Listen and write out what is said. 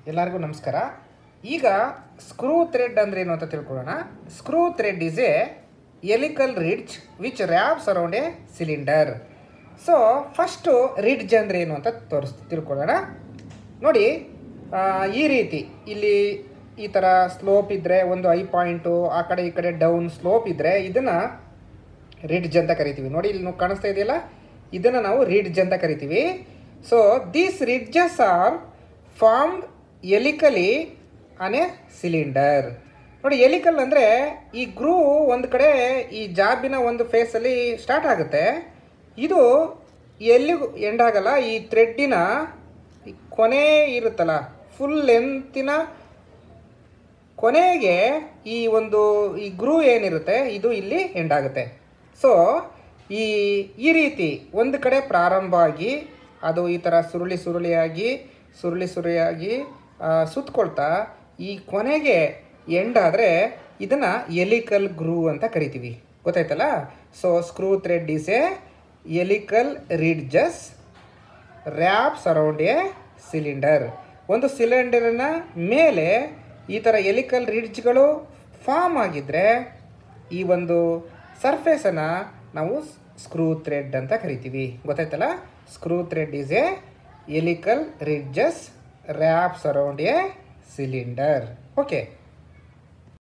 ಎಲ್ಲರಿಗೂ ನಮಸ್ಕಾರ ಈಗ ಸ್ಕ್ರೂ ಥ್ರೆಡ್ ಅಂದ್ರೆ ಏನು ಅಂತ ತಿಳ್ಕೊಳ್ಳೋಣ screw thread is a helical ridge which wraps around a cylinder so first ridge ಅಂದರೆ ಏನು ಅಂತ ತೋರಿಸ್ ತಿಳ್ಕೊಳ್ಳೋಣ ನೋಡಿ ಆ, ಈ ರೀತಿ ಇಲ್ಲಿ ಈ ಥರ ಸ್ಲೋಪ್ ಇದ್ದರೆ ಒಂದು ಐ ಪಾಯಿಂಟು ಆ ಕಡೆ ಈ ಕಡೆ ಡೌನ್ ಸ್ಲೋಪ್ ಇದ್ದರೆ ಇದನ್ನು ರಿಡ್ಜ್ ಅಂತ ಕರಿತೀವಿ ನೋಡಿ ಇಲ್ಲಿ ನೀವು ಕಾಣಿಸ್ತಾ ಇದೆಯಲ್ಲ ಇದನ್ನು ನಾವು ರಿಡ್ಜ್ ಅಂತ ಕರಿತೀವಿ so these ridges are formed helically on a cylinder ನೋಡಿ ಎಲಿಕಲ್ ಅಂದರೆ ಈ ಗ್ರೂ ಒಂದು ಕಡೆ ಈ ಜಾಬಿನ ಒಂದು ಫೇಸಲ್ಲಿ ಸ್ಟಾರ್ಟ್ ಆಗುತ್ತೆ ಇದು ಎಲ್ಲಿಗೂ ಎಂಡ್ ಆಗಲ್ಲ ಈ ಥ್ರೆಡ್ಡಿನ ಕೊನೆ ಇರುತ್ತಲ್ಲ ಫುಲ್ ಲೆಂತಿನ ಕೊನೆಗೆ ಈ ಒಂದು ಈ ಗ್ರೂ ಏನಿರುತ್ತೆ ಇದು ಇಲ್ಲಿ ಎಂಡ್ ಆಗುತ್ತೆ ಸೊ ಈ ಈ ರೀತಿ ಒಂದು ಕಡೆ ಪ್ರಾರಂಭ ಆಗಿ ಅದು ಈ ಥರ ಸುರುಳಿ ಸುರುಳಿಯಾಗಿ ಸುರುಳಿ ಸುರುಳಿಯಾಗಿ ಆ, ಸುತ್ಕೊಳ್ತಾ ಈ ಕೊನೆಗೆ ಎಂಡ್ ಆದರೆ ಇದನ್ನು ಎಲಿಕಲ್ ಗ್ರೂ ಅಂತ ಕರಿತೀವಿ ಗೊತ್ತಾಯ್ತಲ್ಲ so screw thread is a helical ridges wraps around a cylinder ಒಂದು ಸಿಲಿಂಡರಿನ ಮೇಲೆ ಈ ಥರ ಎಲಿಕಲ್ ರಿಡ್ಜ್ಗಳು ಫಾರ್ಮ್ ಆಗಿದ್ದರೆ ಈ ಒಂದು ಸರ್ಫೇಸನ್ನು ನಾವು ಸ್ಕ್ರೂ ಥ್ರೆಡ್ ಅಂತ ಕರಿತೀವಿ ಗೊತ್ತಾಯ್ತಲ್ಲ screw thread is a helical ridges wraps around a cylinder okay